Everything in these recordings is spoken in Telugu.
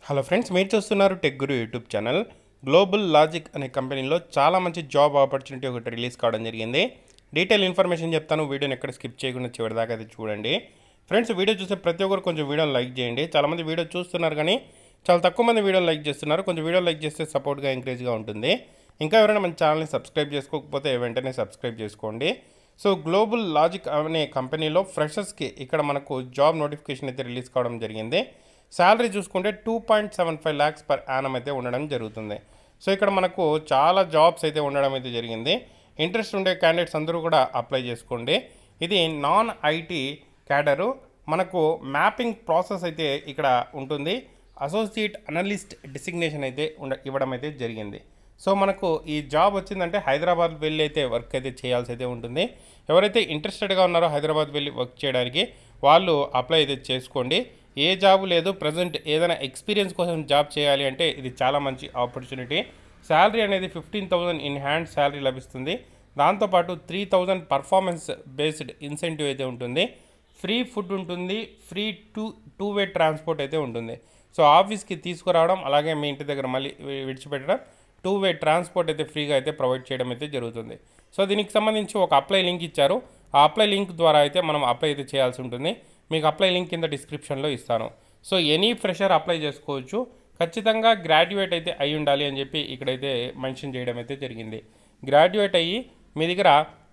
హలో ఫ్రెండ్స్ మీరు చూస్తున్నారు Tech Guru YouTube channel Global Logic అనే కంపెనీలో చాలా మంచి జాబ్ ఆపర్చునిటీ ఒకటి రిలీజ్ కావడం జరిగింది డీటెయిల్ ఇన్ఫర్మేషన్ చెప్తాను వీడియోని ఎక్కడ స్కిప్ చేయకుండా చివరి దాకా అయితే చూడండి ఫ్రెండ్స్ వీడియో చూసే ప్రతి ఒక్కరు కొంచెం వీడియోని లైక్ చేయండి చాలామంది వీడియో చూస్తున్నారు కానీ చాలా తక్కువ మంది వీడియోని లైక్ చేస్తున్నారు కొంచెం వీడియో లైక్ చేస్తే సపోర్ట్గా ఎంకరేజ్గా ఉంటుంది ఇంకా ఎవరైనా మన ఛానల్ని సబ్స్క్రైబ్ చేసుకోకపోతే వెంటనే సబ్స్క్రైబ్ చేసుకోండి సో గ్లోబల్ లాజిక్ అనే కంపెనీలో ఫ్రెషర్స్కి ఇక్కడ మనకు జాబ్ నోటిఫికేషన్ అయితే రిలీజ్ కావడం జరిగింది శాలరీ చూసుకుంటే two point seven five lakhs per annum అయితే ఉండడం జరుగుతుంది సో ఇక్కడ మనకు చాలా జాబ్స్ అయితే ఉండడం అయితే జరిగింది ఇంట్రెస్ట్ ఉండే క్యాండిడేట్స్ అందరూ కూడా అప్లై చేసుకోండి ఇది నాన్ ఐటీ క్యాడరు మనకు మ్యాపింగ్ ప్రాసెస్ అయితే ఇక్కడ ఉంటుంది అసోసియేట్ అనలిస్ట్ డిసిగ్నేషన్ అయితే ఉండ ఇవ్వడం అయితే జరిగింది సో మనకు ఈ జాబ్ వచ్చిందంటే హైదరాబాద్ వెళ్ళి అయితే వర్క్ అయితే చేయాల్సి అయితే ఉంటుంది ఎవరైతే ఇంట్రెస్టెడ్గా ఉన్నారో హైదరాబాద్ వెళ్ళి వర్క్ చేయడానికి వాళ్ళు అప్లై అయితే చేసుకోండి ఏ జాబ్ లేదు ప్రజెంట్ ఏదైనా ఎక్స్పీరియన్స్ కోసం జాబ్ చేయాలి అంటే ఇది చాలా మంచి ఆపర్చునిటీ శాలరీ అనేది fifteen thousand in hand salary లభిస్తుంది దాంతోపాటు three thousand performance based incentive అయితే ఉంటుంది ఫ్రీ ఫుడ్ ఉంటుంది free two two way transport అయితే ఉంటుంది సో ఆఫీస్కి తీసుకురావడం అలాగే మీ ఇంటి దగ్గర మళ్ళీ వి- విడిచిపెట్టడం టూ వే ట్రాన్స్పోర్ట్ అయితే ఫ్రీగా అయితే ప్రొవైడ్ చేయడం అయితే జరుగుతుంది సో దీనికి సంబంధించి ఒక అప్లై లింక్ ఇచ్చారు ఆ అప్లై లింక్ ద్వారా అయితే మనం అప్లై అయితే చేయాల్సి ఉంటుంది మీకు అప్లై లింక్ కింద డిస్క్రిప్షన్లో ఇస్తాను సో ఎనీ ఫ్రెషర్ అప్లై చేసుకోవచ్చు ఖచ్చితంగా గ్రాడ్యుయేట్ అయితే అయి ఉండాలి అని చెప్పి ఇక్కడైతే మెన్షన్ చేయడం అయితే జరిగింది గ్రాడ్యుయేట్ అయ్యి మీ దగ్గర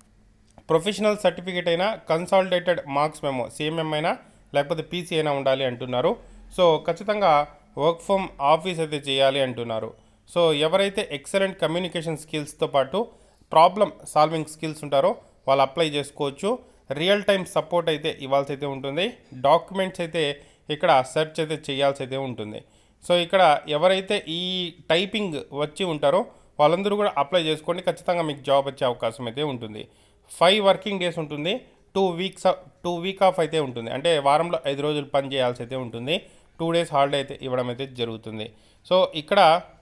ప్రొఫెషనల్ సర్టిఫికేట్ అయినా కన్సాలిడేటెడ్ మార్క్స్ మేము సిఎంఎం అయినా లేకపోతే పీసీ అయినా ఉండాలి అంటున్నారు సో ఖచ్చితంగా వర్క్ ఫ్రమ్ ఆఫీస్ అయితే చేయాలి అంటున్నారు సో ఎవరైతే ఎక్సలెంట్ కమ్యూనికేషన్ స్కిల్స్తో పాటు ప్రాబ్లం సాల్వింగ్ స్కిల్స్ ఉంటారో వాళ్ళు అప్లై చేసుకోవచ్చు రియల్ టైం సపోర్ట్ అయితే ఇవ్వాల్సి అయితే ఉంటుంది డాక్యుమెంట్స్ అయితే ఇక్కడ సెర్చ్ అయితే చేయాల్సి అయితే ఉంటుంది సో ఇక్కడ ఎవరైతే ఈ టైపింగ్ వచ్చి ఉంటారో వాళ్ళందరూ కూడా అప్లై చేసుకోండి ఖచ్చితంగా మీకు జాబ్ వచ్చే అవకాశం అయితే ఉంటుంది ఫైవ్ వర్కింగ్ డేస్ ఉంటుంది two weeks two week off అయితే ఉంటుంది అంటే వారంలో ఐదు రోజులు పని చేయాల్సి అయితే ఉంటుంది టూ డేస్ హాలిడే అయితే ఇవ్వడం అయితే జరుగుతుంది సో ఇక్కడ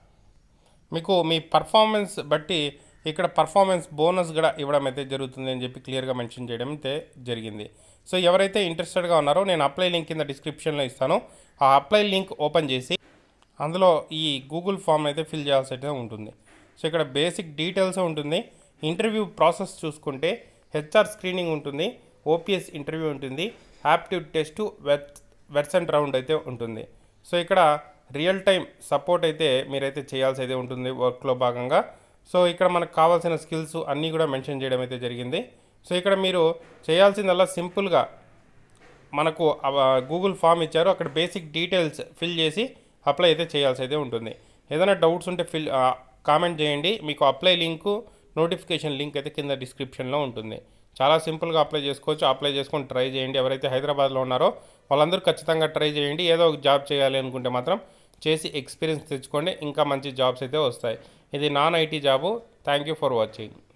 మీకు మీ పర్ఫార్మెన్స్ బట్టి ఇక్కడ పర్ఫార్మెన్స్ బోనస్ కూడా ఇవ్వడం అయితే జరుగుతుంది అని చెప్పి క్లియర్గా మెన్షన్ చేయడం అయితే జరిగింది సో ఎవరైతే ఇంట్రెస్టెడ్గా ఉన్నారో నేను అప్లై లింక్ కింద డిస్క్రిప్షన్లో ఇస్తాను ఆ అప్లై లింక్ ఓపెన్ చేసి అందులో ఈ గూగుల్ ఫామ్ అయితే ఫిల్ చేయాల్సి అయితే ఉంటుంది సో ఇక్కడ బేసిక్ డీటెయిల్స్ ఉంటుంది ఇంటర్వ్యూ ప్రాసెస్ చూసుకుంటే హెచ్ఆర్ స్క్రీనింగ్ ఉంటుంది ఓపీఎస్ ఇంటర్వ్యూ ఉంటుంది యాప్టివ్ టెస్ట్ వెట్ వెర్సెంట్ రౌండ్ అయితే ఉంటుంది సో ఇక్కడ రియల్ టైం సపోర్ట్ అయితే మీరైతే చేయాల్సి అయితే ఉంటుంది వర్క్లో భాగంగా సో ఇక్కడ మనకు కావాల్సిన స్కిల్స్ అన్నీ కూడా మెన్షన్ చేయడం అయితే జరిగింది సో ఇక్కడ మీరు చేయాల్సిందల్లా సింపుల్గా మనకు గూగుల్ ఫామ్ ఇచ్చారు అక్కడ బేసిక్ డీటెయిల్స్ ఫిల్ చేసి అప్లై అయితే చేయాల్సి అయితే ఉంటుంది ఏదైనా డౌట్స్ ఉంటే ఫిల్ కామెంట్ చేయండి మీకు అప్లై లింకు నోటిఫికేషన్ లింక్ అయితే కింద డిస్క్రిప్షన్లో ఉంటుంది చాలా సింపుల్గా అప్లై చేసుకోవచ్చు అప్లై చేసుకొని ట్రై చేయండి ఎవరైతే హైదరాబాద్లో ఉన్నారో వాళ్ళందరూ ఖచ్చితంగా ట్రై చేయండి ఏదో ఒక జాబ్ చేయాలి అనుకుంటే మాత్రం చేసి ఎక్స్పీరియన్స్ తెచ్చుకోండి ఇంకా మంచి జాబ్స్ అయితే వస్తాయి ఇది non IT job thank you for watching